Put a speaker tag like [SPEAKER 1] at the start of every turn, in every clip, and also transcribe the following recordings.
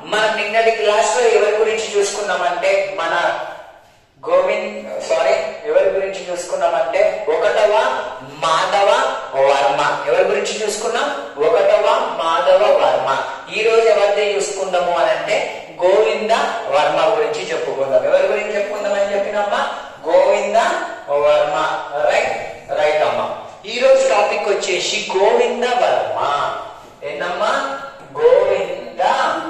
[SPEAKER 1] మనం నిన్నటి క్లాస్ లో ఎవరి గురించి చూసుకున్నామంటే మన గోవింద్ సారీ ఎవరి గురించి చూసుకున్నామంటే ఒకటవ మాధవ వర్మ ఎవరి గురించి చూసుకున్నాం ఒకటవ మాధవ వర్మ ఈ రోజు ఎవరిది చూసుకుందాము అని అంటే గోవింద వర్మ గురించి చెప్పుకుందాం ఎవరి గురించి చెప్పుకుందాం అని చెప్పినమ్మా గోవింద వర్మ రైట్ రైట్ అమ్మా ఈ రోజు టాపిక్ వచ్చేసి గోవింద వర్మ ఏందమ్మా గోవింద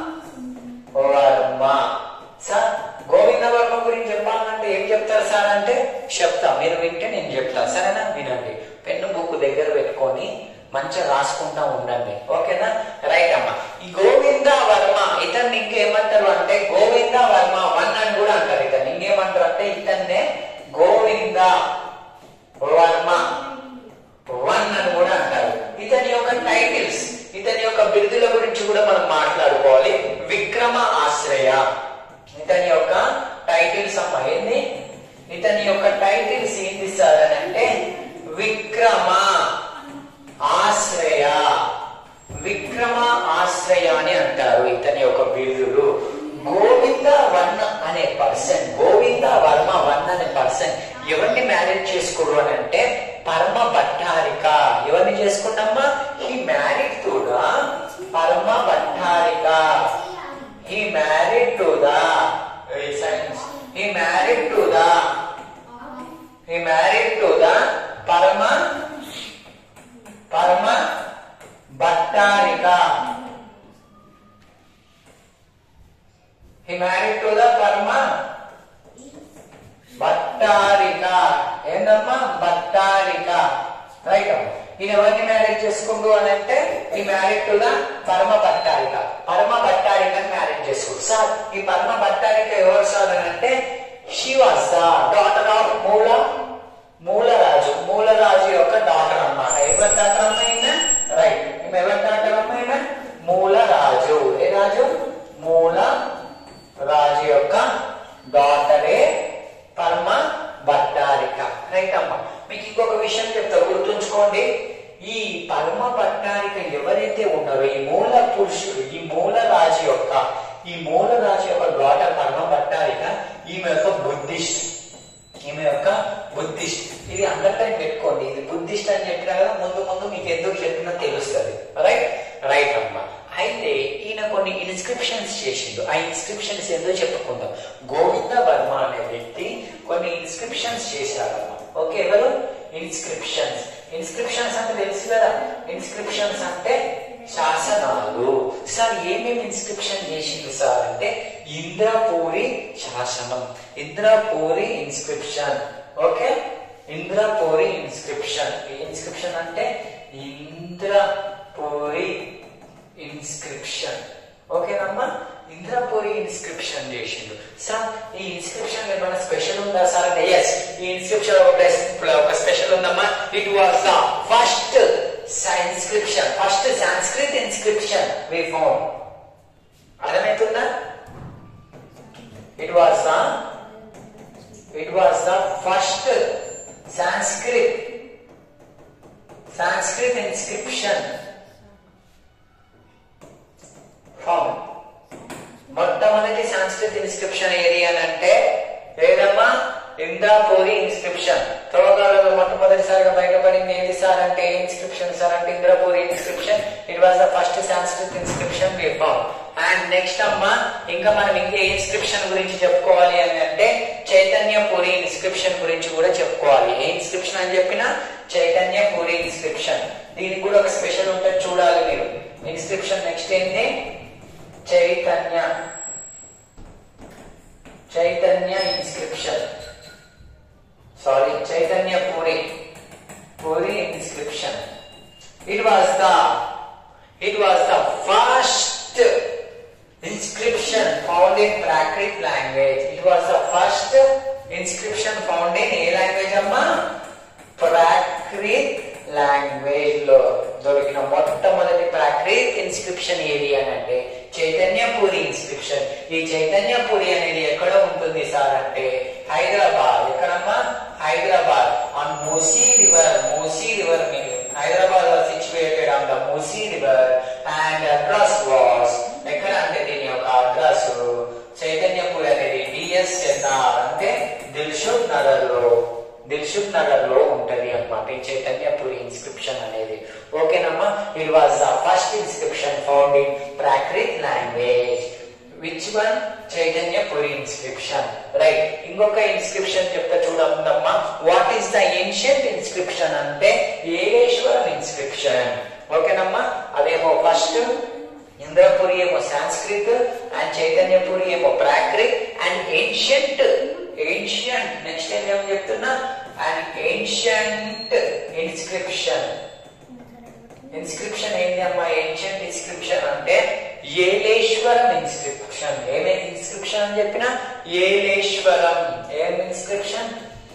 [SPEAKER 1] వర్మ సార్ గోవింద వర్మ గురించి చెప్పాలంటే ఏం చెప్తారు సార్ అంటే చెప్తా మీరు వింటే నేను చెప్తా సరేనా వినండి పెన్ను బుక్ దగ్గర పెట్టుకొని మంచిగా రాసుకుంటా ఉండండి ఓకేనా రైట్ అమ్మా ఈ గోవింద వర్మ ఇతన్ని ఇంకేమంటారు అంటే గోవింద వర్మ వన్ అని కూడా అంటారు ఇతన్ని ఇంకేమంటారు అంటే ఇతన్నే గోవింద వర్మ వన్ అని కూడా అంటారు ఇతని యొక్క టైటిల్స్ ఇతని యొక్క బిరుదుల గురించి కూడా మనం మాట్లాడుకోవాలి విక్రమ ఆశ్రయ ఇతని యొక్క టైటిల్స్ అమ్మ ఏంది ఇతని యొక్క టైటిల్స్ ఏంటి సార్ అని అంటే విక్రమ ఆశ్రయ విక్రమ ఆశ్రయ అని అంటారు ఇతని యొక్క బిరుదులు గోవింద వర్ణ అనే పర్సన్ గోవింద వర్మ వర్ణ అనే పర్సన్ ఎవరిని మ్యారేజ్ చేసుకోరు అని అంటే పరమ భట్టారిక ఎవరిని చేసుకున్నమ్మా he married to the Parama Bhattarika he married to the science he married to the he married to the Parama Parama Bhattarika he married to the Parama Bhattarika ఏందమ్మా భట్టారిక రైట్ ఈయన ఎవరిని మ్యారేజ్ చేసుకుంటూ అని అంటే ఈ మ్యారేజ్ టు ద పరమ భట్టారిక పరమ భట్టారిక మ్యారేజ్ చేసుకుంటు సార్ ఈ పరమ భట్టారిక ఎవరు సార్ అని అంటే she was the daughter of Moola Moolaraju మూలరాజు యొక్క డాటర్ అన్నమాట ఎవరి డాటర్ అమ్మాయినా రైట్ ఈమె ఎవరి డాటర్ అమ్మాయినా మూలరాజు ఏ రాజు మూల రాజు యొక్క డాటరే పరమ భట్టారిక రైట్ అమ్మ మీకు ఇంకొక విషయం చెప్తా గుర్తుంచుకోండి ఈ పరమ భట్టారిక ఎవరైతే ఉన్నారో ఈ మూల పురుషుడు ఈ మూల రాజు యొక్క ఈ మూల రాజు యొక్క డాటర్ పరమ భట్టారిక ఈమె యొక్క బుద్ధిస్ట్ ఈమె యొక్క బుద్ధిస్ట్ ఇది అండర్లైన్ పెట్టుకోండి ఇది బుద్ధిస్ట్ అని చెప్పినా కదా ముందు ముందు మీకు ఎందుకు చెప్పినా తెలుస్తుంది రైట్ రైట్ అమ్మా అయితే ఈయన కొన్ని ఇన్స్క్రిప్షన్స్ చేసిండు ఆ ఇన్స్క్రిప్షన్స్ ఏందో చెప్పుకుందాం గోవింద వర్మ అనే వ్యక్తి కొన్ని ఇన్స్క్రిప్షన్స్ చేశాడమ్మా ఓకే ఎవరు ఇన్స్క్రిప్షన్స్ ఇన్స్క్రిప్షన్స్ అంటే తెలుసు కదా ఇన్స్క్రిప్షన్స్ అంటే శాసనాలు సార్ ఏమేమి ఇన్స్క్రిప్షన్ చేసిండు సార్ అంటే ఇంద్రపూరి శాసనం Indrapuri inscription okay Indrapuri inscription inscription అంటే ఇంద్రపూరి ఇన్స్క్రిప్షన్ ఓకేనమ్మా ఇంద్రపూరి ఇన్స్క్రిప్షన్ చేసిండు సార్ ఈ ఇన్స్క్రిప్షన్ ఏమైనా స్పెషల్ ఉందా సార్ అంటే ఎస్ ఈ ఇన్స్క్రిప్షన్ ఒక ఒక స్పెషల్ ఉందమ్మా it was the first inscription first Sanskrit inscription we found అర్థమవుతుందా it was the it was the first Sanskrit Sanskrit inscription found మొట్టమొదటి సాంస్కృతిక ఇన్స్క్రిప్షన్ ఏది అని అంటే ఏదమ్మా ఇంద్రాపూరి ఇన్స్క్రిప్షన్ త్రోకాలలో మొట్టమొదటిసారిగా బయటపడింది ఏది సార్ అంటే ఇన్స్క్రిప్షన్ సార్ అంటే Indrapuri inscription it was the first సాంస్కృతిక inscription we found and next అమ్మా ఇంకా మనం ఇంకే ఇన్స్క్రిప్షన్ గురించి చెప్పుకోవాలి అని అంటే చైతన్యపూరి ఇన్స్క్రిప్షన్ గురించి కూడా చెప్పుకోవాలి ఏ ఇన్స్క్రిప్షన్ అని చెప్పిన చైతన్యపూరి ఇన్స్క్రిప్షన్ దీనికి కూడా ఒక స్పెషల్ ఉంటుంది చూడాలి మీరు ఇన్స్క్రిప్షన్ నెక్స్ట్ ఏంటి Chaitanya Chaitanya inscription sorry Chaitanya Puri Puri inscription it was the it was the first inscription found in Prakrit language it was the first inscription found in a language అమ్మా ప్రాక్రిట్ లాంగ్వేజ్ లో దొరికిన మొట్టమొదటి ప్రాక్రిట్ ఇన్స్క్రిప్షన్ ఏది అని అంటే చైతన్యపూరి ఇన్స్క్రిప్షన్ ఈ చైతన్యపూరి అనేది ఎక్కడ ఉంటుంది సార్ అంటే హైదరాబాద్ ఎక్కడమ్మా Hyderabad on Musi river Musi river మీద Hyderabad was situated on the Musi river and across was ఎక్కడ అంటే దీని యొక్క దిల్సుఖ్ నగర్ లో ఉంటది అన్నమాట ఈ చైతన్యపురి ఇన్స్క్రిప్షన్ అనేది ఓకేనమ్మా it was the first inscription found in Prakrit language which one Chaitanyapuri inscription right ఇంకొక ఇన్స్క్రిప్షన్ చెప్తా చూడమ్మా what is the ancient inscription అంటే ఏలేశ్వరం ఇన్స్క్రిప్షన్ ఓకేనమ్మా అదేమో ఫస్ట్ ఇంద్రపురి ఏమో సాంస్క్రిట్ అండ్ చైతన్యపురి ఏమో Prakrit and ancient ancient next ఏం చెప్తున్నా అండ్ ఏన్షియంట్ ఇన్స్క్రిప్షన్ ఇన్స్క్రిప్షన్ ఏంటి అమ్మా ఏన్షియంట్ ఇన్స్క్రిప్షన్ అంటే ఏలేశ్వరం ఇన్స్క్రిప్షన్ ఏమేమి ఇన్స్క్రిప్షన్ అని చెప్పిన ఏలేశ్వరం ఏం inscription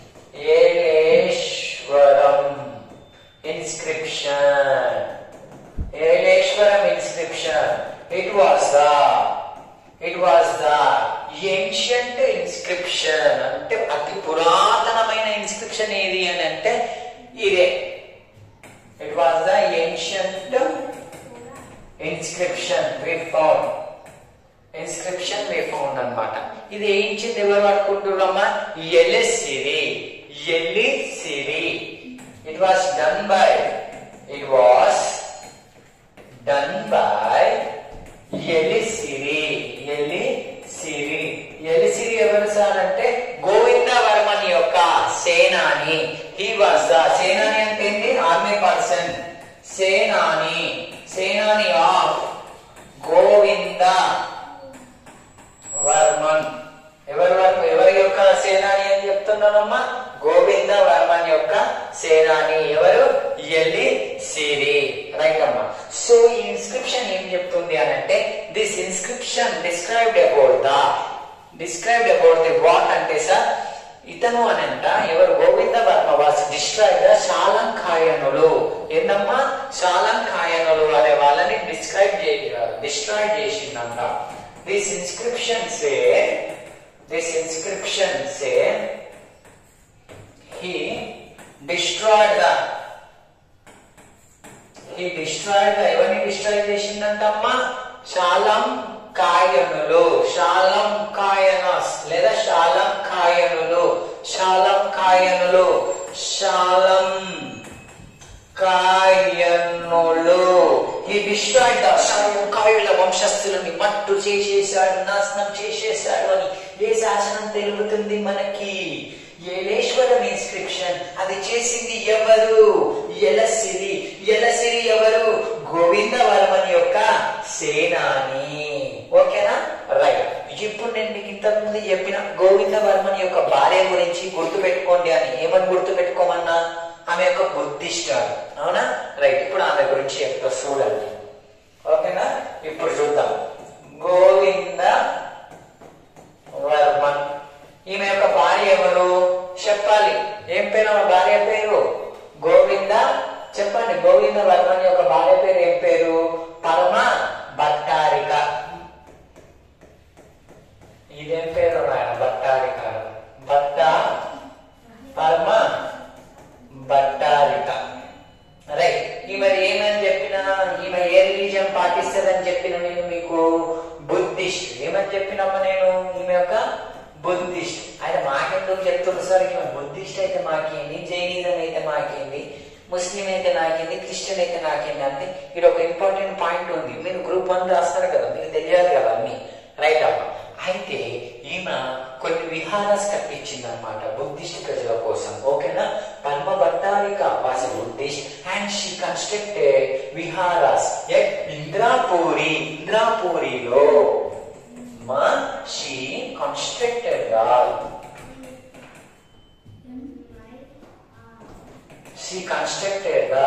[SPEAKER 1] Eleswaram inscription Eleswaram inscription it was the it was the ancient inscription అంటే అతి పురాతనమైన ఇన్స్క్రిప్షన్ ఏది అని అంటే ఇదే it was the ancient inscription we found inscription we found అన్నమాట ఇది ఏయించింది ఎవరు పట్టుకుంటున్నామా Elisiri Elisiri it was done by it was done by Elisiri Elisiri Elisiri ఎవరు సార్ అంటే గోవింద వర్మన్ యొక్క సేనాని హీ వాస్ ద సేనాని అంటే ఏంటి ఆర్మీ పర్సన్ సేనాని సేనాని ఆఫ్ గోవింద వర్మన్ ఎవరు వర్మ- ఎవరి యొక్క సేనాని అని చెప్తున్నానమ్మా గోవింద వర్మన్ యొక్క సేనాని ఎవరు ఎలి సిరి రైట్ అమ్మా సో ఈ ఇన్స్క్రిప్షన్ ఏం చెప్తుంది అని అంటే this inscription described about the described about the what అంటే సార్ ఇతను అనంట ఎవరు గోవింద వర్మ వాస్ డిస్ట్రాయిడ్ శాలంకాయనులు ఏందమ్మా శాలంకాయనులు అనే వాళ్ళని డిస్క్రైబ్ చే డిస్ట్రాయ్ చేసిందంట this inscription say this inscription say he destroyed the he destroyed the ఎవరిని డిస్ట్రాయ్ చేసిందంటమ్మా శాలం కాయనులు శాలం కాయనస్ లేదా శాలం కాయనులు శాలం కాయనులు శాలం కాయనులు ఈ డిస్ట్రాయిడ్ ద శాలం కాయుల వంశస్థులని మట్టు చేసేశాడు నాశనం చేసేశాడు అని ఏ శాసనం తెలుగుతుంది మనకి ఏలేశ్వరం ఇన్స్క్రిప్షన్ అది చేసింది ఎవరు ఎలసిరి ఎలసిరి ఎవరు గోవింద వర్మన్ యొక్క సేనాని ఓకేనా రైట్ ఇప్పుడు నేను మీకు ఇంతకు ముందు చెప్పిన గోవింద వర్మన్ యొక్క భార్య గురించి గుర్తు పెట్టుకోండి అని ఏమని గుర్తు పెట్టుకోమన్నా ఆమె యొక్క బుద్ధిష్టాలు అవునా రైట్ ఇప్పుడు ఆమె గురించి చెప్తా చూడండి ఓకేనా ఇప్పుడు చూద్దాం గోవింద వర్మన్ ఈమె యొక్క భార్య ఎవరు చెప్పాలి ఏం పేరు ఆమె భార్య పేరు గోవింద చెప్పండి గోవింద వర్మన్ యొక్క భార్య పేరు ఏం పేరు పరమ భట్టారిక ఇదేం పేరు ఆయన భట్టారిక భట్ట పరమ భట్టారిక రైట్ ఈమె ఏమని చెప్పిన ఈమె ఏ రిలీజియన్ పాటిస్తుందని చెప్పిన నేను మీకు బుద్ధిస్ట్ ఏమని చెప్పినమ్మా నేను ఈమె యొక్క బుద్ధిస్ట్ ఆయన మాకెందుకు చెప్తున్నారు సార్ ఈమె బుద్ధిస్ట్ అయితే మాకేంది జైనిజం అయితే మాకేంది ముస్లిం అయితే నాకేంది క్రిస్టియన్ అయితే నాకేంది అంటే ఇక్కడ ఒక ఇంపార్టెంట్ పాయింట్ ఉంది మీరు గ్రూప్ వన్ రాస్తారు కదా మీకు తెలియాలి కదా అన్ని రైట్ అమ్మా అయితే ఈమె కొన్ని విహారాస్ కట్టించింది అనమాట బుద్ధిస్ట్ ప్రజల కోసం ఓకేనా Padma Bhattarika was Buddhist and she constructed viharas at Indrapuri ఇంద్రాపూరిలో మా she constructed she constructed the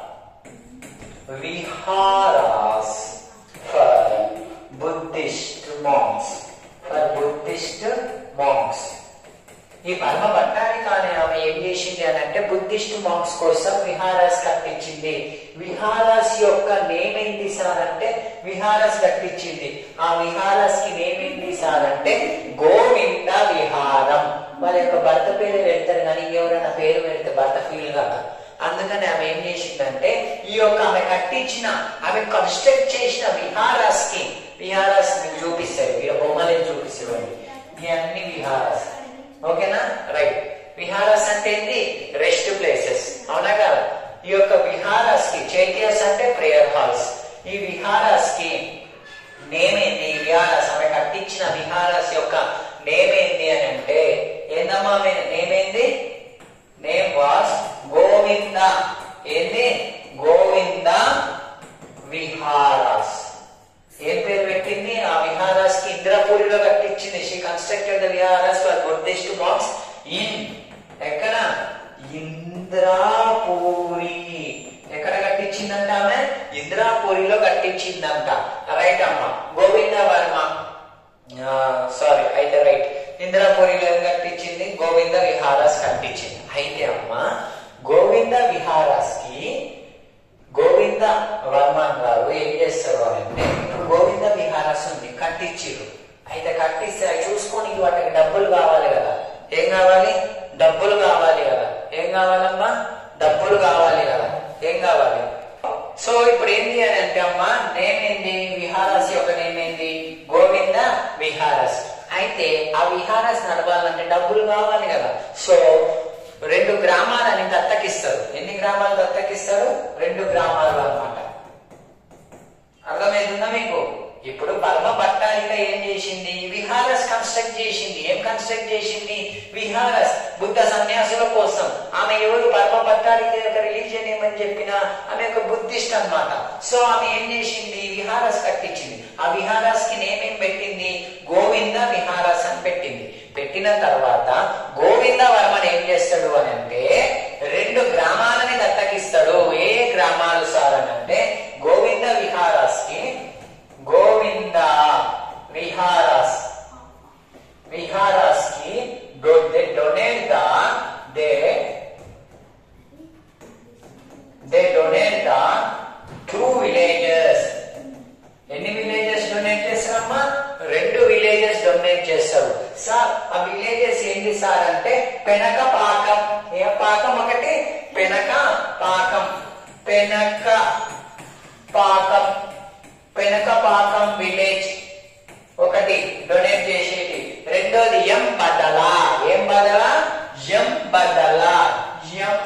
[SPEAKER 1] viharas for Buddhist monks. For Buddhist monks. ఈ పరమ భట్టారిక అనే ఆమె ఏం చేసింది అని అంటే బుద్ధిస్ట్ మాంక్స్ కోసం విహారాస్ కట్టించింది విహారాస్ యొక్క నేమ్ ఏంటి సార్ అంటే విహారాస్ కట్టించింది ఆ విహారాస్ కి నేమ్ ఏంటి సార్ అంటే గోవింద విహారం వాళ్ళ యొక్క భర్త పేరు పెడతారు కానీ ఎవరైనా పేరు పెడితే భర్త ఫీల్ కాదు అందుకని ఆమె ఏం చేసిందంటే ఈ యొక్క ఆమె కట్టించిన ఆమె కన్స్ట్రక్ట్ చేసిన విహారాస్ కి విహారాస్ మీకు చూపిస్తారు ఇక్కడ బొమ్మలే చూపిస్తామండి ఈ అన్ని విహారాస్ ఓకేనా రైట్ విహారాస్ అంటే ఏంటి రెస్ట్ ప్లేసెస్ అవునా కదా ఈ యొక్క విహారాస్ కి చైత్యాస్ అంటే ప్రేయర్ హాల్స్ ఈ విహారాస్ కి నేమ్ ఏంటి విహారాస్ ఆమె కట్టించిన విహారాస్ యొక్క నేమ్ ఏంటి అని అంటే ఏందమ్మా నేమ్ ఏంది నేమ్ వాస్ గోవింద ఏంది గోవింద విహారాస్ ఏం పేరు పెట్టింది ఆ విహారాస్ కి ఇంద్రపూరిలో కట్టించింది she constructed the viharas for Buddhist monks in ఎక్కడ ఇంద్రాపూరి ఎక్కడ కట్టించిందంట ఆమె ఇంద్రాపూరిలో కట్టించిందంట రైట్ అమ్మ గోవింద వర్మ సారీ అయితే రైట్ ఇంద్రాపూరిలో ఏం కట్టించింది గోవింద విహారాస్ కట్టించింది అయితే అమ్మ గోవింద విహారాస్ కి గోవింద వర్మన్ గారు ఏం చేస్తారు అని అంటే ఇప్పుడు గోవింద విహారాస్ ఉంది కట్టించిర్రు అయితే కట్టిస్తే అవి చూసుకొని వాటికి డబ్బులు కావాలి కదా ఏం కావాలి డబ్బులు కావాలి కదా ఏం కావాలమ్మా డబ్బులు కావాలి కదా ఏం కావాలి సో ఇప్పుడు ఏంటి అని అంటే అమ్మా నేమ్ ఏంది విహారాస్ యొక్క నేమ్ ఏంది గోవింద విహారస్ అయితే ఆ విహారస్ నడవాలంటే డబ్బులు కావాలి కదా సో రెండు గ్రామాలని దత్తకిస్తారు ఎన్ని గ్రామాలు దత్తకిస్తారు రెండు గ్రామాలు అన్నమాట అర్థమవుతుందా మీకు ఇప్పుడు పరమ భట్టారిక ఏం చేసింది విహారస్ కన్స్ట్రక్ట్ చేసింది ఏం కన్స్ట్రక్ట్ చేసింది విహారస్ బుద్ధ సన్యాసుల కోసం ఆమె ఎవరు పరమ భట్టారిక యొక్క రిలీజియన్ ఏమని చెప్పిన ఆమె ఒక బుద్ధిస్ట్ అన్నమాట సో ఆమె ఏం చేసింది విహారస్ కట్టించింది ఆ విహారస్ కి నేమేం పెట్టింది గోవింద విహారస్ అని పెట్టింది పెట్టిన తర్వాత గోవింద వర్మన్ ఏం చేస్తాడు అని అంటే రెండు గ్రామాలని దత్తకిస్తాడు ఏ గ్రామాలు సార్ అని అంటే గోవింద విహారాస్ కి గోవింద విహారాస్ విహారాస్ కి they donate the they they donate the two villages ఎన్ని విలేజెస్ డొనేట్ చేస్తారమ్మా రెండు విలేజెస్ డొనేట్ చేస్తారు సార్ ఆ విలేజెస్ ఏంటి సార్ అంటే పెనక పాకం ఏ పాకం ఒకటి పెనక పాకం పెనక పాకం పెనక పాకం విలేజ్ ఒకటి డొనేట్ చేసేది రెండోది ఎం బదలా ఏం బదలా ఎం బదలా ఎం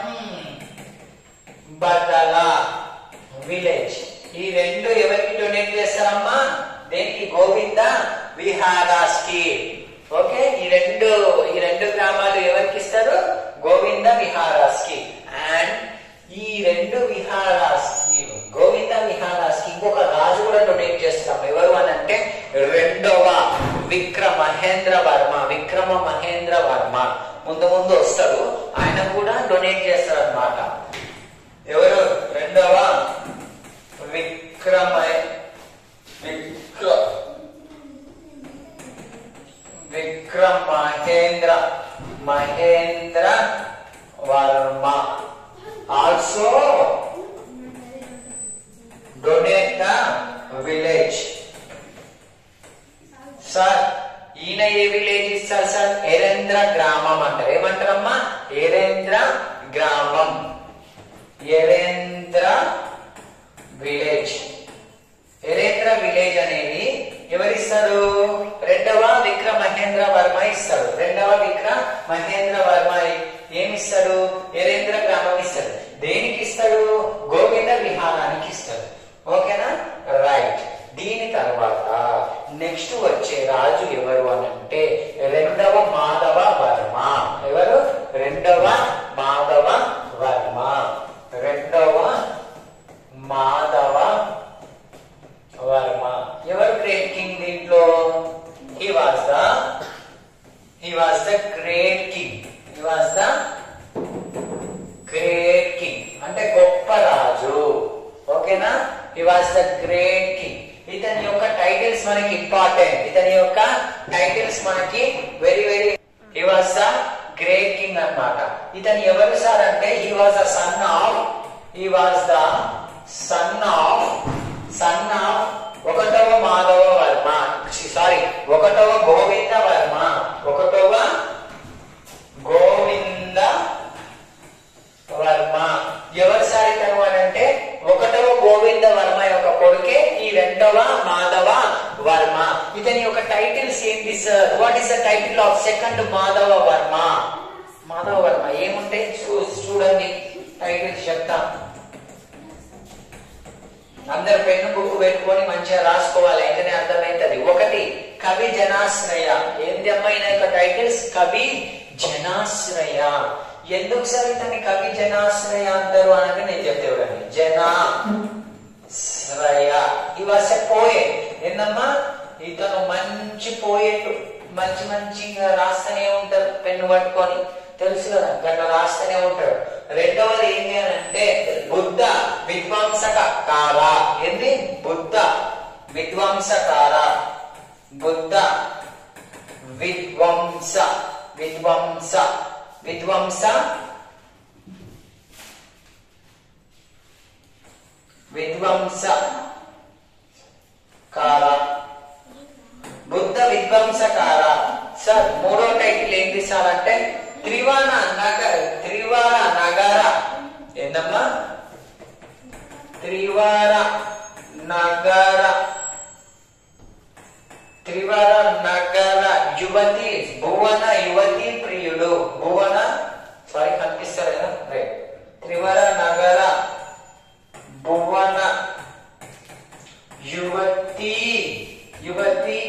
[SPEAKER 1] బదలా విలేజ్ ఈ రెండు ఎవరికి డొనేట్ చేస్తారమ్మా దేనికి గోవింద విహారాస్ కి ఓకే ఈ రెండు ఈ రెండు గ్రామాలు ఎవరికి ఇస్తారు గోవింద విహారాస్ కి అండ్ ఈ రెండు విహారాస్ కి గోవింద విహారాస్ కి ఇంకొక రాజు కూడా డొనేట్ చేస్తాం ఎవరు అని అంటే రెండవ విక్రమ మహేంద్ర వర్మ విక్రమ మహేంద్ర వర్మ ముందు ముందు వస్తాడు ఆయన కూడా డొనేట్ చేస్తారు అనమాట ఎవరు రెండవ విక్రమ విక్ర Vikram Mahendra Mahendra Varma also donate the village sir ఈయన ఏ విలేజ్ ఇస్తారు సార్ ఎరేంద్ర గ్రామం అంటారు ఏమంటారమ్మా ఎరేంద్ర గ్రామం ఎరేంద్ర విలేజ్ ఎరేంద్ర విలేజ్ అనేది ఎవరిస్తారు రెండవ విక్రమ మహేంద్ర వర్మ ఇస్తాడు రెండవ విక్రమ మహేంద్ర వర్మ ఏమిస్తాడు ఎరేంద్ర గ్రామం ఇస్తాడు దేనికి ఇస్తాడు గోవింద విహారానికి ఇస్తాడు ఓకేనా రైట్ దీని తర్వాత నెక్స్ట్ వచ్చే రాజు ఎవరు అని అంటే రెండవ మాధవ వర్మ ఎవరు రెండవ మాధవ వర్మ రెండవ మాధవ వర్మ ఎవరు గ్రేట్ కింగ్ దీంట్లో he was the he was the great king he was the great king అంటే గొప్ప రాజు ఓకేనా he was the great king ఇతని యొక్క టైటిల్స్ మనకి ఇంపార్టెంట్ ఇతని యొక్క టైటిల్స్ మనకి very very he was the great king అన్నమాట ఇతను ఎవరు సార్ అంటే he was the son of he was the son of son of ఒకటవ మాధవ వర్మ సారీ ఒకటవ గోవింద వర్మ ఒకటవ గోవింద వర్మ ఎవరు సారి అంటే ఒకటవ గోవింద వర్మ యొక్క కొడుకే ఈ రెండవ మాధవ వర్మ ఇతని యొక్క టైటిల్స్ ఏంటి sir what is the title of second Madhava Varma Madhava Varma ఏముంటాయి చూ- చూడండి టైటిల్ చెప్తా అందరు పెన్ను బుక్ పెట్టుకొని మంచిగా రాసుకోవాలి అయితేనే అర్థమైతది ఒకటి కవి జనాశ్రయ ఏంది అమ్మాయిన యొక్క టైటిల్స్ కవి జనాశ్రయ ఎందుకు సార్ ఇతన్ని కవి జనాశ్రయ అంటారు అనగా నేను చెప్తే చూడండి జనా శ్రయ ఈ వాస్ ఎ పోయెట్ ఏందమ్మా ఇతను మంచి పోయెట్ మంచి మంచిగా రాస్తూనే ఉంటారు పెన్ను పట్టుకొని తెలుసు కదా గట్లా రాస్తూనే ఉంటాడు రెండవది ఏంటి అని అంటే బుద్ధ విధ్వంసక కార ఏంది బుద్ధ విధ్వంసకార బుద్ధ విధ్వంస విధ్వంస విధ్వంస విధ్వంస కార బుద్ధ విధ్వంసకార సార్ మూడో టైటిల్ ఏంటి సార్ అంటే త్రివాణ నగర త్రివార నగర ఏందమ్మా త్రివార నగర త్రివార నగర యువతి భువన యువతి ప్రియుడు భువన సారీ కనిపిస్తారు కదా రైట్ త్రివార నగర భువన యువతి యువతి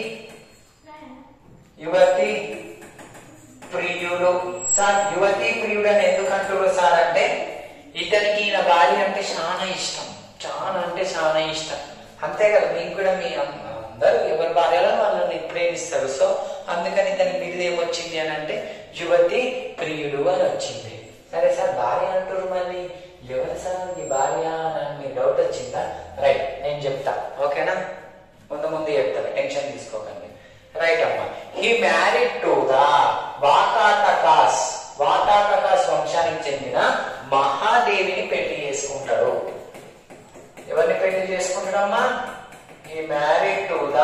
[SPEAKER 1] యువతి ప్రియుడు సార్ యువతి ప్రియుడు అని ఎందుకు అంటారు సార్ అంటే ఇతనికి ఈయన భార్య అంటే చాలా ఇష్టం చాలా అంటే చాలా ఇష్టం అంతే కదా మీకు కూడా మీ అం- అందరూ ఎవరి భార్యలో వాళ్ళని ప్రేమిస్తారు సో అందుకని ఇతని బిరుదు ఏమొచ్చింది అని అంటే యువతి ప్రియుడు అని వచ్చింది సరే సార్ భార్య అంటారు మళ్ళీ ఎవరు సార్ ఈ భార్య అని మీ డౌట్ వచ్చిందా రైట్ నేను చెప్తా ఓకేనా ముందు ముందు చెప్తాను టెన్షన్ తీసుకోకండి రైట్ అమ్మా he married to the Vakatakas Vakatakas వంశానికి చెందిన మహాదేవిని పెళ్లి చేసుకుంటాడు ఎవరిని పెళ్లి చేసుకుంటాడమ్మా he married to the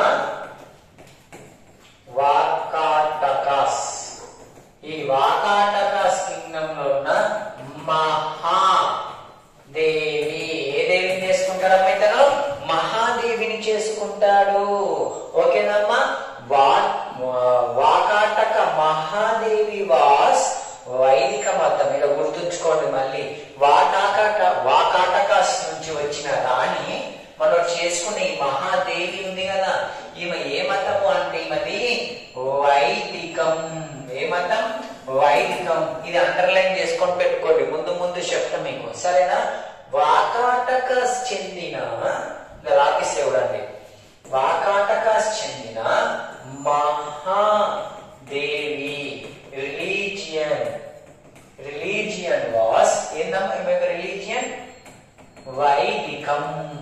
[SPEAKER 1] Vakatakas ఈ వాకాటకాస్ కింగ్డమ్ లో ఉన్న మహా దేవి ఏ దేవిని చేసుకుంటాడమ్మా ఇతను మహాదేవిని చేసుకుంటాడు ఓకేనమ్మా వా వాకాటక మహాదేవి వాస్ వైదిక మతం ఇలా గుర్తుంచుకోండి మళ్ళీ వాకాటక వాకాటకాస్ నుంచి వచ్చిన రాణి మనం చేసుకునే ఈ మహాదేవి ఉంది కదా ఈమె ఏ మతము అంటే ఈమెది వైదికం ఏ మతం వైదికం ఇది అండర్లైన్ చేసుకొని పెట్టుకోండి ముందు ముందు చెప్తా మీకు సరేనా వాకాటకాస్ చెందిన ఇలా రాపిస్తే చూడండి వాకాటకాస్ చెందిన మహాదేవి రిలీజియన్ రిలీజియన్ వాస్ ఏందమ్మా ఈమె రిలీజియన్ వైదికం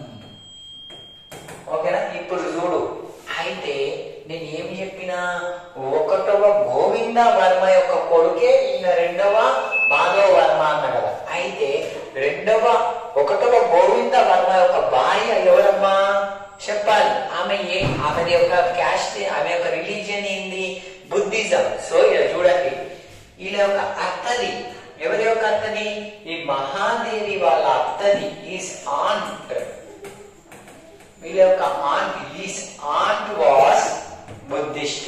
[SPEAKER 1] ఓకేనా ఇప్పుడు చూడు అయితే నేను ఏం చెప్పినా ఒకటవ గోవింద వర్మ యొక్క కొడుకే ఈయన రెండవ మాధవ వర్మ అన్న కదా అయితే రెండవ ఒకటవ గోవింద వర్మ యొక్క భార్య ఎవరమ్మా చెప్పాలి ఆమె ఏ ఆమె యొక్క క్యాస్ట్ ఆమె యొక్క రిలీజియన్ ఏంది బుద్ధిజం సో ఇలా చూడండి వీళ్ళ యొక్క అత్తది ఎవరి యొక్క అత్తది ఈ మహాదేవి వాళ్ళ అత్తది ఈస్ ఆంట్ వీళ్ళ యొక్క aunt is aunt was Buddhist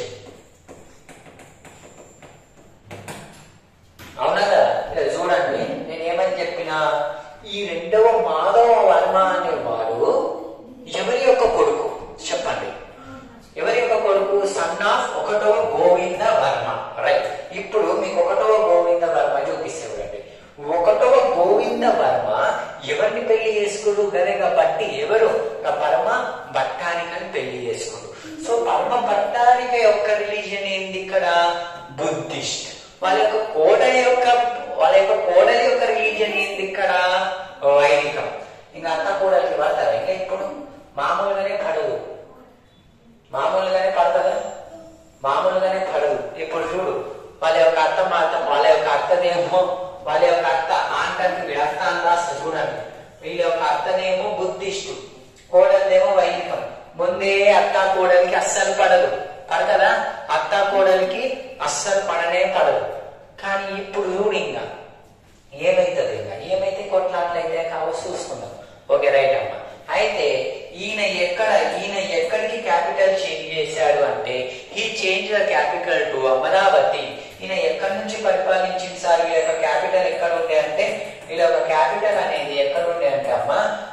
[SPEAKER 1] అవునా కదా ఇలా చూడండి నేను ఏమని చెప్పినా ఈ రెండవ మాధవ వర్మ అనేవాడు ఎవరి యొక్క కొడుకు చెప్పండి ఎవరి యొక్క కొడుకు సన్ ఆఫ్ ఒకటవ గోవింద వర్మ రైట్ ఇప్పుడు మీకు ఒకటవ గోవింద వర్మ చూపిస్తే చూడండి ఒకటవ గోవింద వర్మ ఎవరిని పెళ్లి చేసుకుడు గదే బట్టి ఎవరు ఆ పరమ భట్టారికని పెళ్లి చేసుకుడు సో పరమ భట్టారిక యొక్క రిలీజన్ ఏంది ఇక్కడ బుద్ధిస్ట్ వాళ్ళ యొక్క కోడలి యొక్క వాళ్ళ యొక్క కోడలి యొక్క రిలీజన్ ఏంది ఇక్కడ వైదికం ఇంకా అత్త కోడలికి పడతారా ఇంకా ఇప్పుడు మామూలుగానే పడదు మామూలుగానే పడతదా మామూలుగానే పడదు ఇప్పుడు చూడు వాళ్ళ యొక్క అత్త మాత వాళ్ళ యొక్క అత్తనేమో వాళ్ళ యొక్క అత్త ఆంటకి వీళ్ళ అని రాస్తా చూడండి వీళ్ళ యొక్క అత్తనేమో బుద్ధిస్టు కోడలనేమో వైదికం ముందే అత్త కోడలికి అస్సలు పడదు పడతదా అత్త కోడలికి అస్సలు పడనే పడదు కానీ ఇప్పుడు చూడు ఇంకా ఏమైతుంది ఇంకా ఏమైతే కొట్లాట్లయితే కావచ్చు చూసుకుందాం ఓకే రైట్ అమ్మా అయితే ఈయన ఎక్కడ ఈయన ఎక్కడికి క్యాపిటల్ చేంజ్ చేశాడు అంటే ఈ change the capital to Amaravati ఈయన ఎక్కడి నుంచి పరిపాలించింది సార్ వీళ్ళ యొక్క క్యాపిటల్ ఎక్కడ ఉండే అంటే వీళ్ళ యొక్క క్యాపిటల్ అనేది ఎక్కడ ఉండే అంటే అమ్మ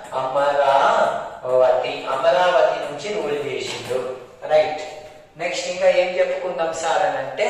[SPEAKER 1] అమరావతి అమరావతి నుంచి రూల్ చేసిండు రైట్ నెక్స్ట్ ఇంకా ఏం చెప్పుకుందాం సార్ అని అంటే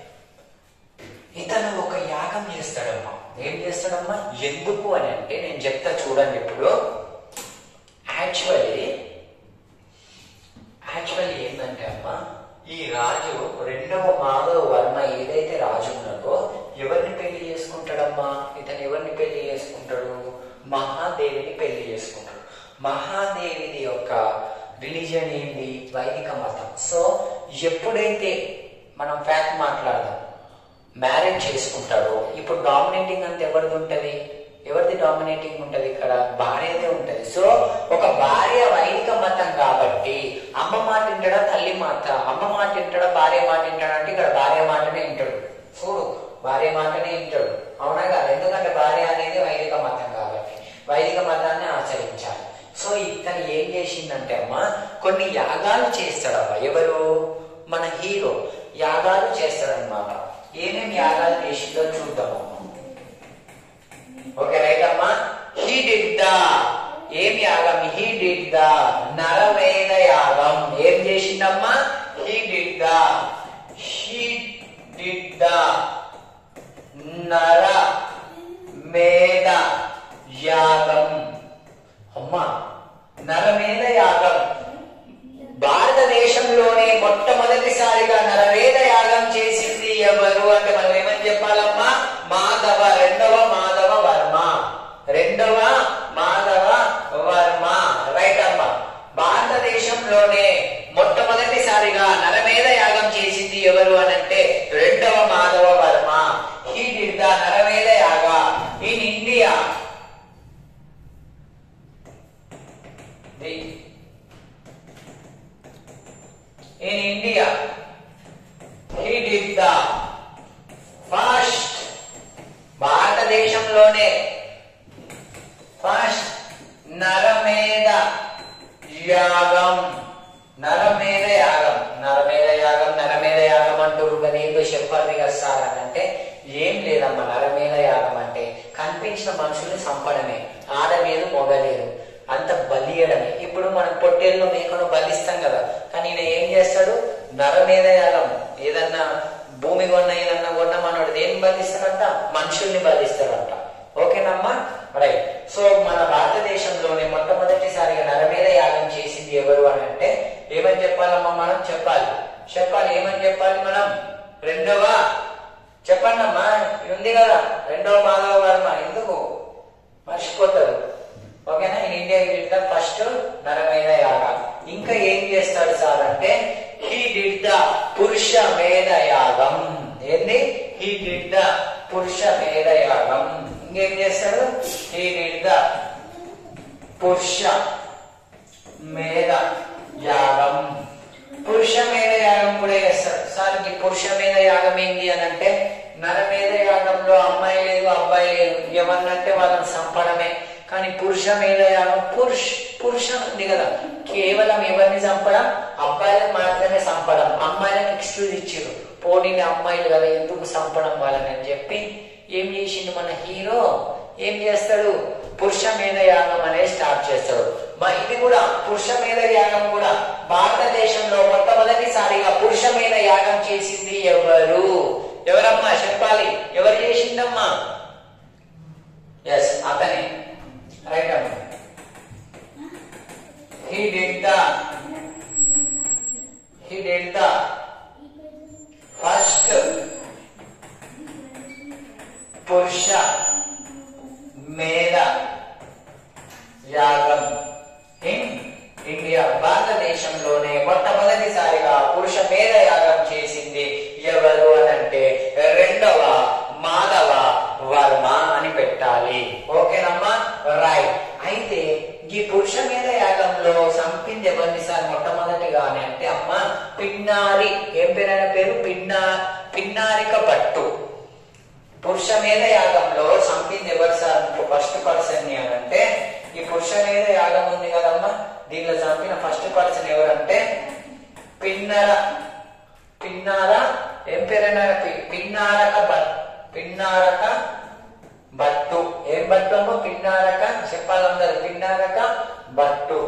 [SPEAKER 1] ఇతను ఒక యాగం చేస్తాడమ్మా ఏం చేస్తాడమ్మా ఎందుకు అని అంటే నేను చెప్తా చూడండి ఇప్పుడు యాక్చువల్లీ యాక్చువల్లీ ఏంటంటే అమ్మా ఈ రాజు రెండవ మాధవ వర్మ ఏదైతే రాజు ఉన్నాడో ఎవరిని పెళ్లి చేసుకుంటాడమ్మా ఇతను ఎవరిని పెళ్లి చేసుకుంటాడు మహాదేవిని పెళ్లి చేసుకుంటాడు మహాదేవిది యొక్క రిలీజియన్ ఏంటి వైదిక మతం సో ఎప్పుడైతే మనం ఫ్యాక్ట్ మాట్లాడదాం మ్యారేజ్ చేసుకుంటాడో ఇప్పుడు డామినేటింగ్ అంత ఎవరిది ఉంటది ఎవరిది డామినేటింగ్ ఉంటది ఇక్కడ భార్యదే ఉంటది సో ఒక భార్య వైదిక మతం కాబట్టి అమ్మ మాట వింటాడా తల్లి మాట అమ్మ మాట వింటాడా భార్య మాట వింటాడా అంటే ఇక్కడ భార్య మాటనే వింటాడు చూడు భార్య మాటనే వింటాడు అవునా కాదు ఎందుకంటే భార్య అనేది వైదిక మతం కాబట్టి వైదిక మతాన్ని ఆచరించాలి సో ఇతను ఏం చేసిందంటే అమ్మ కొన్ని యాగాలు చేస్తాడమ్మా ఎవరు మన హీరో యాగాలు చేస్తాడనమాట ఏమేమి యాగాలు చేసిందో చూద్దామమ్మా ఓకే రైట్ అమ్మా హీ డిడ్ ద ఏం యాగం హీ డిడ్ ద నరమేధ యాగం ఏం చేసిందమ్మా he did the he did the నర మేధ యాగం అమ్మా నరమేధ యాగం భారతదేశంలోనే మొట్టమొదటిసారిగా నరవేద యాగం చేసింది ఎవరు అంటే మనం ఏమని చెప్పాలమ్మా మాధవ రెండవ మాధవ వర్మ రెండవ మాధవ వర్మ రైట్ అమ్మా భారతదేశంలోనే మొట్టమొదటిసారిగా నరమేధ యాగం చేసింది ఎవరు అనంటే రెండవ Madhava Varma he did the నరమేధ యాగ in India in India. He did the first భారతదేశంలోనే ఫస్ట్ నరమేధ యాగం నరమేధ యాగం నరమేధ యాగం నరమేధ యాగం అంటారు కదా ఏదో చెప్పాలి కదా సార్ అని అంటే ఏం లేదమ్మా నరమేధ యాగం అంటే కనిపించిన మనుషుల్ని చంపడమే ఆడలేదు మొగలేదు అంత బలియడమే ఇప్పుడు మనం పొట్టేళ్ళు మేకను బలిస్తాం కదా కానీ ఈయన ఏం చేస్తాడు నరమేధ యాగం ఏదన్నా భూమి కొన్న ఏదన్నా కొన్న మనోడు దేన్ని బలిస్తాడంట మనుషుల్ని బలిస్తాడంట ఓకేనమ్మా రైట్ సో మన భారతదేశంలోనే మొట్టమొదటిసారిగా నరమేధ యాగం చేసింది ఎవరు అని అంటే ఏమని చెప్పాలమ్మా మనం చెప్పాలి చెప్పాలి ఏమని చెప్పాలి మనం రెండవ చెప్పండి అమ్మా ఉంది కదా రెండవ మాధవ వర్మ ఎందుకు మర్చిపోతారు ఓకేనా in India did the first నరమేధ యాగ ఇంకా ఏం చేస్తాడు సార్ అంటే హీ డిడ్ ద పురుష మేధ యాగం ఏంది హీ డిడ్ ద పురుష మేధ యాగం ఇంకేం చేస్తాడు హీ డిడ్ ద పురుష మేధ యాగం పురుష మేధ యాగం కూడా చేస్తాడు సార్ ఈ పురుష మేధ యాగం ఏంటి అని అంటే నరమేధ యాగంలో అమ్మాయి లేదు అబ్బాయి లేదు ఎవరినంటే వాళ్ళని చంపడమే కానీ పురుష మేధ యాగం పురుష్ పురుషం ఉంది కదా కేవలం ఎవరిని చంపడం అబ్బాయిలకు మాత్రమే చంపడం అమ్మాయిలకు ఎక్స్క్యూజ్ ఇచ్చారు పోనీని అమ్మాయిలు కదా ఎందుకు చంపడం వాళ్ళని అని చెప్పి ఏం చేసిండు మన హీరో ఏం చేస్తాడు పురుష మేధ యాగం అనేది స్టార్ట్ చేస్తాడు మ- ఇది కూడా పురుష మేధ యాగం కూడా భారతదేశంలో మొట్టమొదటిసారిగా పురుష మేధ యాగం చేసింది ఎవరు ఎవరమ్మా చెప్పాలి ఎవరు చేసిందమ్మా ఎస్ అతనే రైట్ అమ్మా he did the he did the first పురుష మేధ యాగం ఇన్ ఇండియా భారతదేశంలోనే మొట్టమొదటిసారిగా పురుష మేధ యాగం చేసింది ఎవరు అని అంటే రెండవ మాధవ వర్మ అని పెట్టాలి ఓకేనమ్మా రైట్ అయితే ఈ పురుష మీద యాగంలో సంపింది ఎవరిని సార్ మొట్టమొదటిగా అని అంటే అమ్మ పిన్నారి ఏం పేరు ఆయన పేరు పిన్నా పిన్నారిక భట్టు పురుష మీద యాగంలో సంపింది ఎవరు సార్ ఫస్ట్ పర్సన్ ని అని అంటే ఈ పురుష మీద యాగం ఉంది కదమ్మా దీనిలో చంపిన ఫస్ట్ పర్సన్ ఎవరంటే పిన్నర పిన్నార ఏం పేరైనా పిన్నారక బట్ పిన్నారక బట్టు ఏం బట్టు అమ్మో పిన్నారక చెప్పాలందరు పిన్నారక బట్టు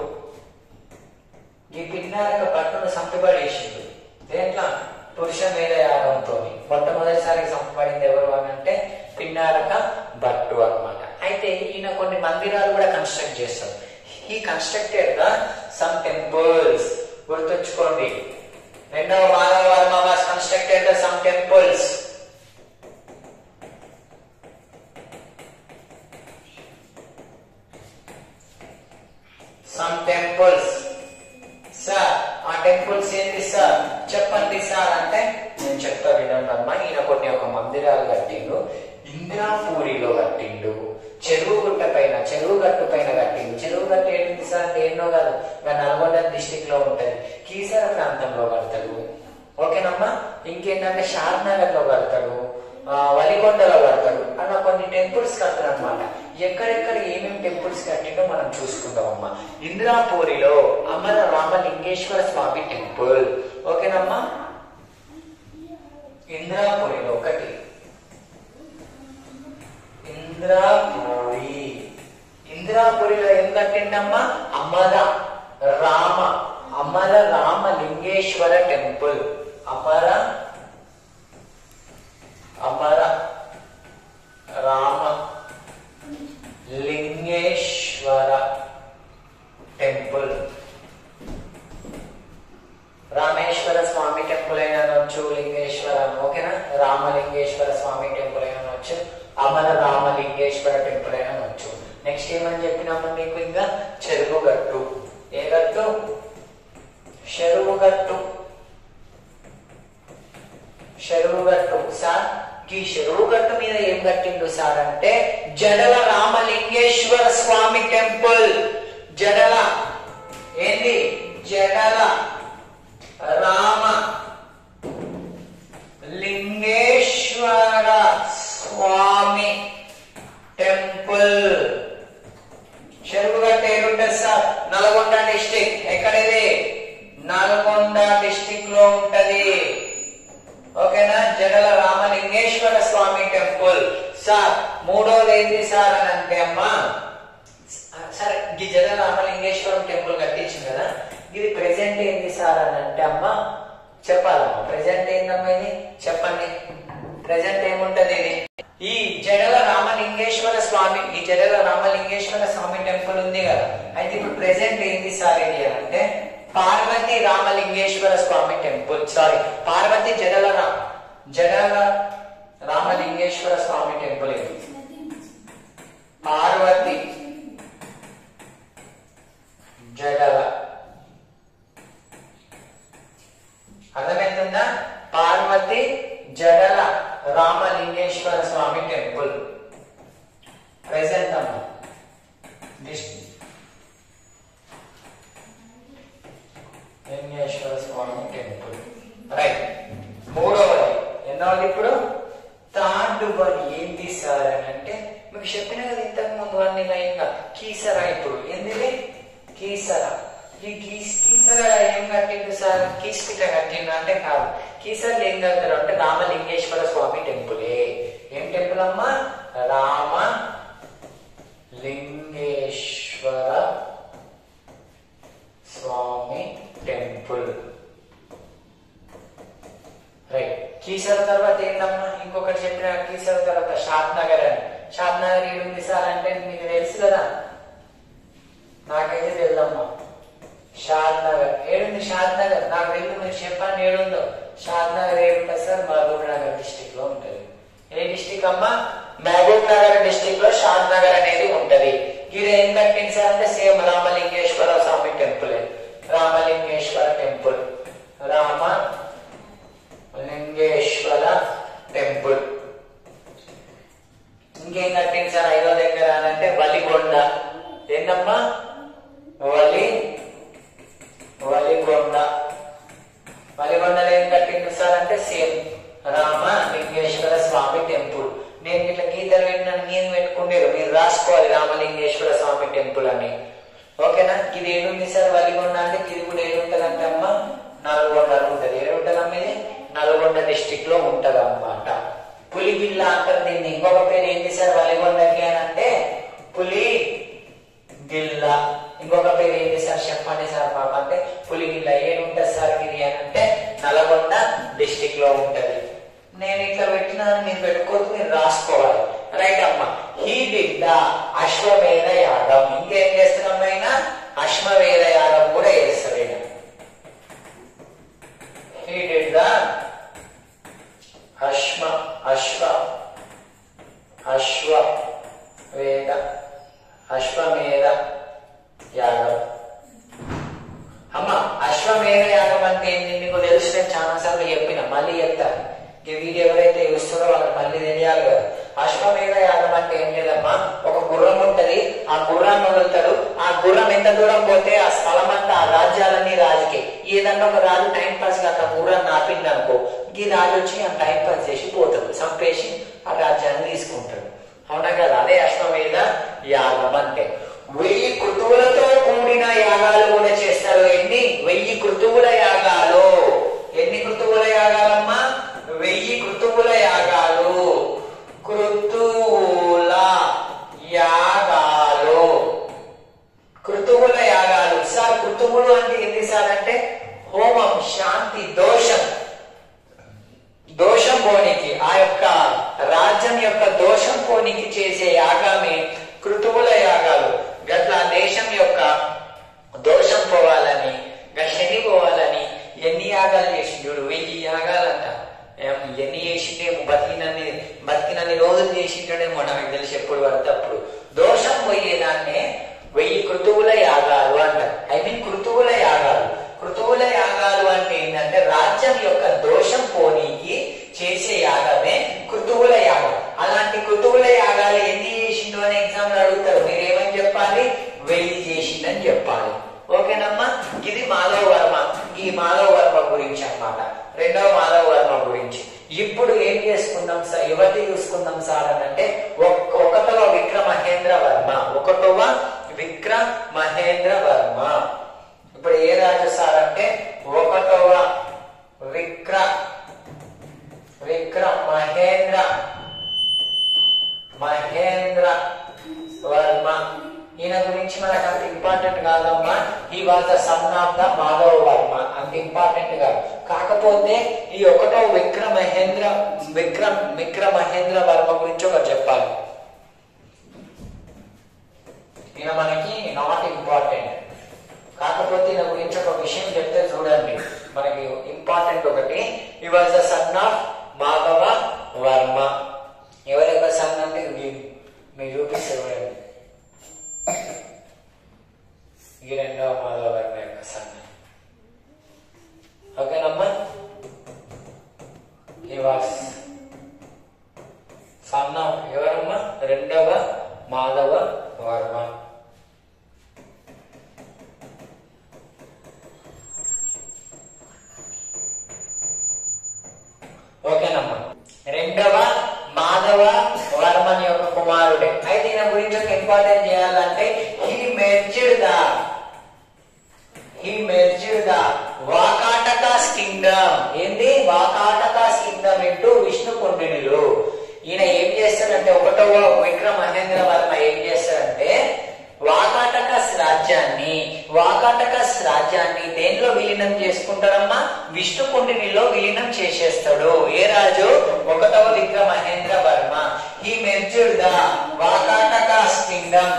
[SPEAKER 1] ఈ పిన్నారక బట్టును సంపబడేసిండు దేంట్లో పురుష మీద యాగంతో మొట్టమొదటిసారి సంపబడింది ఎవరు అని అంటే పిన్నారక బట్టు అన్నమాట అయితే ఈయన కొన్ని మందిరాలు కూడా కన్స్ట్రక్ట్ చేస్తాడు ఈ కన్స్ట్రక్టెడ్ గా సమ్ టెంపుల్స్ గుర్తుంచుకోండి రెండవ Madhava Varma was constructed the some temples some temples sir ఆ టెంపుల్స్ ఏంటి సార్ చెప్పండి సార్ అంటే నేను చెప్తా వినండి అమ్మా ఈయన కొన్ని ఒక మందిరాలు కట్టిండు ఇందిరాపూరిలో కట్టిండు చెరువు గుట్ట పైన చెరువు గట్టు పైన కట్టిండు చెరువు గట్టు ఏంటి సార్ అంటే ఎన్నో కాదు ఇంకా నల్గొండ డిస్టిక్ లో ఉంటది కీసర ప్రాంతంలో కడతాడు ఓకేనమ్మా ఇంకేంటంటే షాద్నగర్ లో కడతాడు ఆ, వలికొండలో కడతాడు అలా కొన్ని టెంపుల్స్ కడతాడు అనమాట ఎక్కడెక్కడ ఏమేమి టెంపుల్స్ కట్టిండో మనం చూసుకుందాం అమ్మా ఇందిరాపూరిలో అమర రామలింగేశ్వర స్వామి టెంపుల్ ఓకేనమ్మా ఇందిరాపూరిలో ఒకటి ఇందిరాపురి ఇందిరాపురిలో ఏం కట్టిండమ్మా అమర రామ అమర Ramalingeswara temple Amara Amara Rama Lingeswara temple Rameswara Swamy temple అయినా అనొచ్చు లింగేశ్వర ఓకేనా రామలింగేశ్వర స్వామి టెంపుల్ అయినా అనొచ్చు అమర రామలింగేశ్వర టెంపుల్ అయినా అనొచ్చు నెక్స్ట్ ఏమని చెప్పినాము మీకు ఇంకా చెరువు గట్టు ఏ గట్టు చెరువు గట్టు చెరువు గట్టు సార్ ఈ చెరువు గట్టు మీద ఏం కట్టిండు సార్ అంటే జడల రామలింగేశ్వర స్వామి టెంపుల్ జడల ఏంది జడల రామ లింగేశ్వర స్వామి టెంపుల్ చెరువుగట్ట ఏడుంటది సార్ నల్గొండ డిస్టిక్ ఎక్కడిది నల్గొండ డిస్టిక్ లో ఉంటది ఓకేనా జగల రామలింగేశ్వర స్వామి టెంపుల్ సార్ మూడోది ఏంటి సార్ అని అంటే అమ్మా సరే ఈ జగల రామలింగేశ్వరం టెంపుల్ కట్టించింది కదా ఇది ప్రెసెంట్ ఏంది సార్ అని అంటే అమ్మా చెప్పాలమ్మా ప్రెసెంట్ ఏందమ్మా ఇది చెప్పండి ప్రెసెంట్ ఏముంటది ఇది ఈ జడల రామలింగేశ్వర స్వామి ఈ జడల రామలింగేశ్వర స్వామి టెంపుల్ ఉంది కదా అయితే ఇప్పుడు ప్రెసెంట్ ఏంది సార్ ఇది అని అంటే పార్వతి రామలింగేశ్వర స్వామి టెంపుల్ సారీ పార్వతి జడల రా- జడల రామలింగేశ్వర స్వామి టెంపుల్ ఇది పార్వతి జడల అర్థమవుతుందా పార్వతి జడల రామలింగేశ్వర స్వామి టెంపుల్ ప్రెసెంట్ అమ్మ this Lingeswara Swamy temple right మూడవది ఎన్నోది ఇప్పుడు థర్డ్ వన్ ఏంటి సార్ అని అంటే మీకు చెప్పిన కదా ఇంతకు ముందు అన్ని లైన్ గా కీసరా ఇప్పుడు ఏంది కీసరా ఈ కీస్ కీసరా ఏం కట్టిండు సార్ కీస్పిట కట్టిండు అంటే కాదు కీసర్లు ఏం కట్టారు అంటే రామలింగేశ్వర స్వామి టెంపులే ఏం టెంపుల్ అమ్మా రామ లింగేశ్వర స్వామి టెంపుల్ రైట్ కీసర తర్వాత ఏంటమ్మా ఇంకొకటి చెప్పిన కీసర తర్వాత షాద్ నగర్ అని షాద్ నగర్ ఏడుంది సార్ అంటే మీకు తెలుసు కదా నాకైతే తెలుదమ్మా షాద్ నగర్ ఏడుంది షాద్ నగర్ నాకు తెలుసు మీరు చెప్పండి ఏడుందో షాద్ నగర్ ఏడుంటుంది సార్ మహబూబ్ నగర్ డిస్టిక్ లో ఉంటది ఏ డిస్టిక్ అమ్మా మహబూబ్ నగర్ డిస్టిక్ లో షాద్ నగర్ అనేది ఉంటది ఇది ఏం కట్టింది సార్ అంటే same Ramalingeswara Swamy temple Ramalingeswara temple Rama Lingeswara temple ఇంకేం కట్టింది సార్ ఐదో దగ్గర అని అంటే వలిగొండ ఏంటమ్మా వలి వలిగొండ వలిగొండలో ఏం కట్టింది సార్ అంటే సేమ్ రామ లింగేశ్వర స్వామి టెంపుల్ నేను ఇట్లా గీతలు పెట్టినాను నేను పెట్టుకుంటారు మీరు రాసుకోవాలి రామలింగేశ్వర స్వామి టెంపుల్ అని ఓకేనా ఇది ఏడుంది సార్ వలిగొండ అంటే ఇది కూడా ఏడుంటది అంటే అమ్మ నల్గొండ ఉంటుంది ఏడుంటదమ్మా ఇది నల్గొండ నల్గొండ డిస్టిక్ లో ఉంటది అనమాట పులిగిల్ల అంటారు దీన్ని ఇంకొక పేరు ఏంటి సార్ వలిగొండకి అని అంటే పులి గిల్ల ఇంకొక పేరు ఏంటి సార్ చెప్పండి సార్ మాకు అంటే పులిగిల్ల ఏముంటది సార్ ఇది అని అంటే నల్గొండ డిస్టిక్ లో ఉంటది నేను ఇట్లా పెట్టినాను మీరు పెట్టుకోవద్దు మీరు రాసుకోవాలి రైట్ అమ్మా హీ డిడ్ అశ్వమేధ యాగం ఇంకేం చేస్తున్నాం అయినా అశ్వమేధ యాగం కూడా చేస్తాడు ఈయన. he did the అశ్వ అశ్వ అశ్వ వేద అశ్వమేధ యాగం అమ్మ అశ్వమేధ యాగం అంటే ఏంటి మీకు తెలుసు నేను చాలా సార్లు చెప్పిన మళ్ళీ చెప్తాను ఈ వీడియో ఎవరైతే చూస్తారో వాళ్ళకి మళ్ళీ తెలియాలి కదా అశ్వమేధ యాగం అంటే ఏం లేదమ్మా ఒక గుర్రం ఉంటది ఆ గుర్రాన్ని వదులుతాడు ఆ గుర్రం ఎంత దూరం పోతే ఆ స్థలం అంతా ఆ రాజ్యాలన్నీ రాజుకి ఏదన్నా ఒక రాజు టైం పాస్ కాక గుర్రాన్ని ఆపింది అనుకో ఈ రాజు వచ్చి ఆ టైం పాస్ చేసి పోతాడు చంపేసి ఆ రాజ్యాన్ని తీసుకుంటాడు అవునా కదా అదే అశ్వమేధ యాగం అంటే వెయ్యి కృతువులతో కూడిన యాగాలు కూడా చేస్తారు ఎన్ని వెయ్యి కృతువుల యాగాలు ఎన్ని కృతువుల యాగాలమ్మా వెయ్యి కృతువుల యాగాలు కృతువుల యాగాలు కృతువుల యాగాలు సార్ కృతువులు అంటే ఏంటి సార్ అంటే హోమం శాంతి దోషం దోషం పోనీకి ఆ యొక్క రాజ్యం యొక్క దోషం పోనీకి చేసే యాగమే కృతువుల యాగాలు గట్ల దేశం యొక్క దోషం పోవాలని గా శని పోవాలని ఎన్ని యాగాలు చేసిండు వెయ్యి యాగాలంట ఏం ఎన్ని చేసిండేమో బతికినన్ని బతికినన్ని రోజులు చేసిండేమో నాకు తెలిసి ఎప్పుడు పడితే అప్పుడు దోషం పోయేదాన్నే వెయ్యి కృతువుల యాగాలు అంటారు ఐ మీన్ కృతువుల యాగాలు కృతువుల యాగాలు అంటే ఏంటంటే రాజ్యం యొక్క దోషం పోనీకి చేసే యాగమే కృతువుల యాగం అలాంటి కృతువుల యాగాలు ఎన్ని చేసిండు అని ఎగ్జామ్ అడుగుతారు మీరు ఏమని చెప్పాలి వెయ్యి చేసిందని చెప్పాలి ఓకేనమ్మా ఇది మాధవ వర్మ ఈ మాధవ వర్మ గురించి అన్నమాట రెండవ మాధవ వర్మ గురించి ఇప్పుడు ఏం చేసుకుందాం సార్ ఎవరిని చూసుకుందాం సార్ అని అంటే ఒక్- ఒకటవ విక్రమ మహేంద్ర వర్మ ఒకటవ విక్ర మహేంద్ర వర్మ ఇప్పుడు ఏ రాజు సార్ అంటే ఒకటవ విక్ర విక్రమ్ మహేంద్ర మహేంద్ర వర్మ ఈయన గురించి మనకు అంత ఇంపార్టెంట్ కాదమ్మా he was the son of the Madhava Varma అంత ఇంపార్టెంట్ కాదు కాకపోతే ఈ ఒకటో విక్ర మహేంద్ర విక్రమ్ విక్ర మహేంద్ర వర్మ గురించి ఒకటి చెప్పాలి ఈయన మనకి నాట్ ఇంపార్టెంట్ కాకపోతే ఈయన గురించి ఒక విషయం చెప్తే చూడండి మనకి ఇంపార్టెంట్ ఒకటి he was the son of Madhava Varma ఎవరి యొక్క సన్ అంటే ఇది మీరు చూపిస్తే చూడండి ఈ రెండవ మాధవ వర్మ యొక్క సన్ ఓకేనమ్మా ఈ వాస్ సన్ ఆఫ్ ఎవరమ్మా రెండవ మాధవ వర్మ ఓకేనమ్మా రెండవ మాధవ వర్మన్ యొక్క కుమారుడే అయితే ఈయన గురించి ఒక ఇంపార్టెంట్ చేయాలంటే he merged the he merged the Vakatakas kingdom ఏంది వాకాటకాస్ కింగ్డమ్ ఇంటూ విష్ణు కుండినిలు ఈయన ఏం చేస్తాడంటే ఒకటవ విక్రమ మహేంద్ర వర్మ ఏం చేస్తాడంటే వాకాటకస్ రాజ్యాన్ని వాకాటకస్ రాజ్యాన్ని దేనిలో విలీనం చేసుకుంటాడమ్మా విష్ణు కుండినిలో విలీనం చేసేస్తాడు ఏ రాజు ఒకటవ విక్రమ Mahendra Varma he merged the Vakatakas kingdom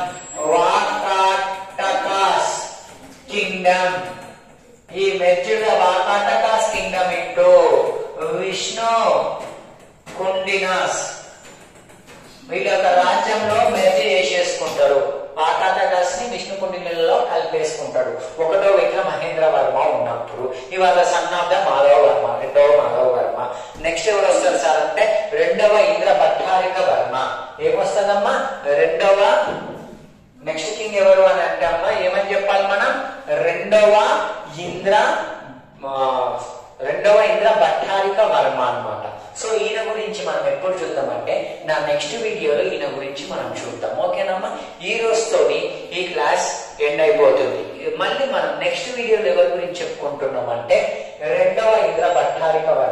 [SPEAKER 1] Vakatakas kingdom he merged the Vakatakas kingdom into Vishnukundinas వీళ్ళ యొక్క రాజ్యంలో మెర్జ్ చేసేసుకుంటాడు వాకాటకాస్ ని విష్ణు కుండిలలో కలిపేసుకుంటాడు ఒకటో విక్రమ మహేంద్ర వర్మ ఉన్నప్పుడు ఇవాళ son of the Madhava Varma రెండవ మాధవ వర్మ నెక్స్ట్ ఎవరు వస్తారు సార్ అంటే రెండవ ఇంద్ర భట్టారిక వర్మ ఏమొస్తుందమ్మా రెండవ నెక్స్ట్ కింగ్ ఎవరు అని అంటే అమ్మా ఏమని చెప్పాలి మనం రెండవ ఇంద్ర ఆ, రెండవ ఇంద్ర భట్టారిక వర్మ అన్నమాట సో ఈయన గురించి మనం ఎప్పుడు చూద్దామంటే నా నెక్స్ట్ వీడియోలో ఈయన గురించి మనం చూద్దాం ఓకేనమ్మా ఈ రోజుతోని ఈ క్లాస్ ఎండ్ అయిపోతుంది మళ్ళీ మనం నెక్స్ట్ వీడియోలో ఎవరి గురించి చెప్పుకుంటున్నాం అంటే రెండవ ఇంద్ర భట్టారిక